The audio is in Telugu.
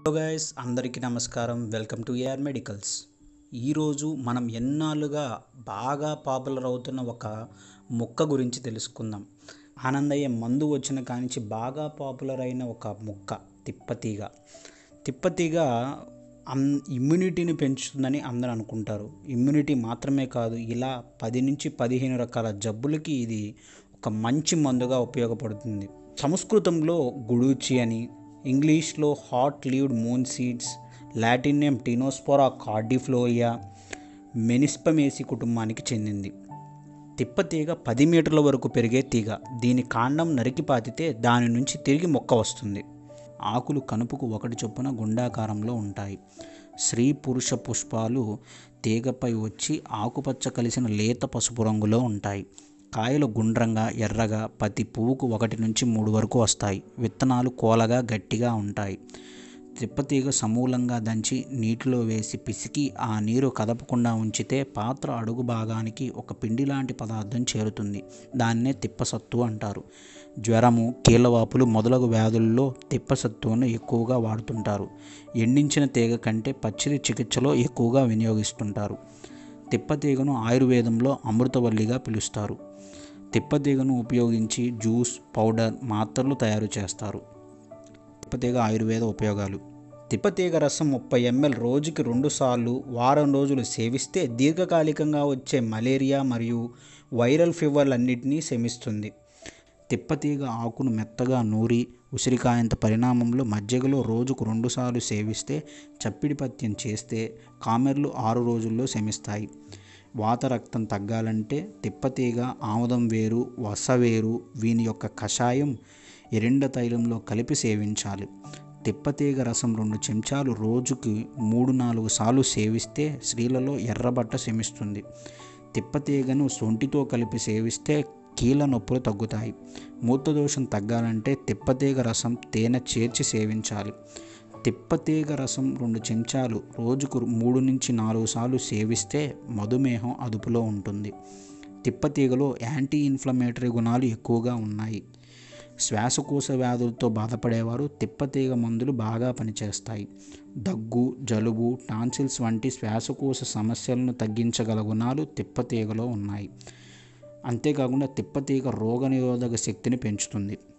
హలో గైస్ అందరికీ నమస్కారం వెల్కమ్ టు ఏఆర్ మెడికల్స్ ఈరోజు మనం ఎన్నాళ్ళుగా బాగా పాపులర్ అవుతున్న ఒక మొక్క గురించి తెలుసుకుందాం ఆనందయ్య మందు వచ్చిన కానించి బాగా పాపులర్ అయిన ఒక మొక్క తిప్పతీగ తిప్పతీగ అన్ ఇమ్యూనిటీని పెంచుతుందని అందరూ అనుకుంటారు ఇమ్యూనిటీ మాత్రమే కాదు ఇలా పది నుంచి పదిహేను రకాల జబ్బులకి ఇది ఒక మంచి మందుగా ఉపయోగపడుతుంది సంస్కృతంలో గుడూచి అని ఇంగ్లీష్లో heart leaved moon seeds Latin name Tinospora cordifolia Menispermaceae కుటుంబానికి చెందింది తిప్పతీగ పది మీటర్ల వరకు పెరిగే తీగ దీని కాండం నరికి పాతితే దాని నుంచి తిరిగి మొక్క వస్తుంది ఆకులు కనుపుకు ఒకటి చొప్పున గుండాకారంలో ఉంటాయి స్త్రీ పురుష పుష్పాలు తీగపై వచ్చి ఆకుపచ్చ కలిసిన లేత పసుపు రంగులో ఉంటాయి కాయలు గుండ్రంగా ఎర్రగా ప్రతి పువ్వుకు ఒకటి నుంచి మూడు వరకు వస్తాయి విత్తనాలు కోలగా గట్టిగా ఉంటాయి తిప్పతీగ సమూలంగా దంచి నీటిలో వేసి పిసికి ఆ నీరు కదపకుండా ఉంచితే పాత్ర అడుగు భాగానికి ఒక పిండి లాంటి పదార్థం చేరుతుంది దాన్నే తిప్పసత్తు అంటారు జ్వరము కీళ్ళవాపులు మొదలగు వ్యాధుల్లో తిప్పసత్తువును ఎక్కువగా వాడుతుంటారు ఎండించిన తీగ కంటే పచ్చిది చికిత్సలో ఎక్కువగా వినియోగిస్తుంటారు తిప్పతీగను ఆయుర్వేదంలో అమృతవల్లిగా పిలుస్తారు తిప్పతీగను ఉపయోగించి జ్యూస్ పౌడర్ మాత్రలు తయారు చేస్తారు తిప్పతీగ ఆయుర్వేద ఉపయోగాలు తిప్పతీగ రసం ముప్పై ఎంఎల్ రోజుకి రెండుసార్లు వారం రోజులు సేవిస్తే దీర్ఘకాలికంగా వచ్చే మలేరియా మరియు వైరల్ ఫీవర్లన్నింటినీ శమిస్తుంది తిప్పతీగ ఆకును మెత్తగా నూరి ఉసిరికాయంత పరిణామంలో మజ్జిగలో రోజుకు రెండుసార్లు సేవిస్తే చప్పిడి పత్యం చేస్తే కామెర్లు ఆరు రోజుల్లో శమిస్తాయి వాత రక్తం తగ్గాలంటే తిప్పతీగ ఆముదం వేరు వసవేరు వీని యొక్క కషాయం ఎరిండ తైలంలో కలిపి సేవించాలి తిప్పతీగ రసం రెండు చెంచాలు రోజుకి మూడు నాలుగు సార్లు సేవిస్తే స్త్రీలలో ఎర్రబట్ట శమిస్తుంది తిప్పతీగను సొంటితో కలిపి సేవిస్తే కీళ్ళ నొప్పులు తగ్గుతాయి మూత్రదోషం తగ్గాలంటే తిప్పతీగ రసం తేనె చేర్చి సేవించాలి తిప్పతీగ రసం రెండు చెంచాలు రోజుకు మూడు నుంచి నాలుగు సార్లు సేవిస్తే మధుమేహం అదుపులో ఉంటుంది తిప్పతీగలో యాంటీ ఇన్ఫ్లమేటరీ గుణాలు ఎక్కువగా ఉన్నాయి శ్వాసకోశ వ్యాధులతో బాధపడేవారు తిప్పతీగ మందులు బాగా పనిచేస్తాయి దగ్గు జలుబు టాన్సిల్స్ వంటి శ్వాసకోశ సమస్యలను తగ్గించగల గుణాలు తిప్పతీగలో ఉన్నాయి అంతేకాకుండా తిప్పతీగ రోగనిరోధక శక్తిని పెంచుతుంది